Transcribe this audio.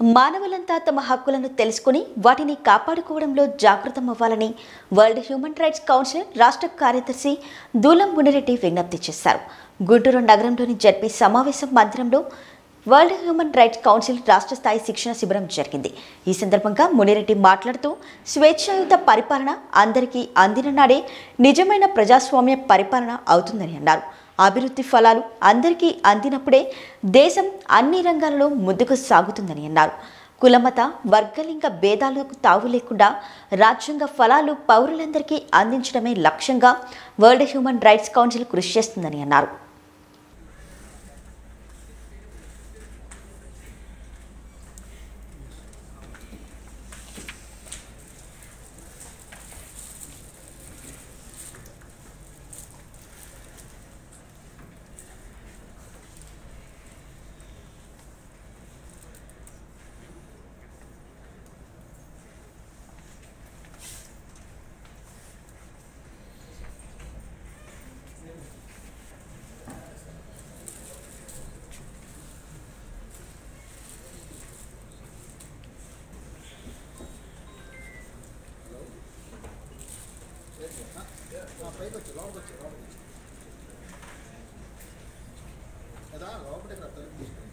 మానవులంతా తమ హక్కులను తెలుసుకుని వాటిని కాపాడుకోవడంలో జాగృతం అవ్వాలని వరల్డ్ హ్యూమన్ రైట్స్ కౌన్సిల్ రాష్ట్ర కార్యదర్శి దూలం మునిరెడ్డి విజ్ఞప్తి చేశారు గుంటూరు నగరంలోని జడ్పీ సమావేశం మందిరంలో వరల్డ్ హ్యూమన్ రైట్స్ కౌన్సిల్ రాష్ట్ర స్థాయి శిక్షణ శిబిరం జరిగింది ఈ సందర్భంగా మునిరెడ్డి మాట్లాడుతూ స్వేచ్ఛాయుత పరిపాలన అందరికీ అందిన నాడే నిజమైన ప్రజాస్వామ్య పరిపాలన అవుతుందని అన్నారు అభివృద్ధి ఫలాలు అందరికీ అందినప్పుడే దేశం అన్ని రంగాలలో ముందుకు సాగుతుందని అన్నారు కులమత వర్గలింగ భేదాలకు తావు లేకుండా రాజ్యాంగ ఫలాలు పౌరులందరికీ అందించడమే లక్ష్యంగా వరల్డ్ హ్యూమన్ రైట్స్ కౌన్సిల్ కృషి చేస్తుందని అన్నారు పైకి వచ్చి లోపలికి వచ్చి లోపలికి వచ్చి కదా లోపలికి రా తలుపు తీసుకుని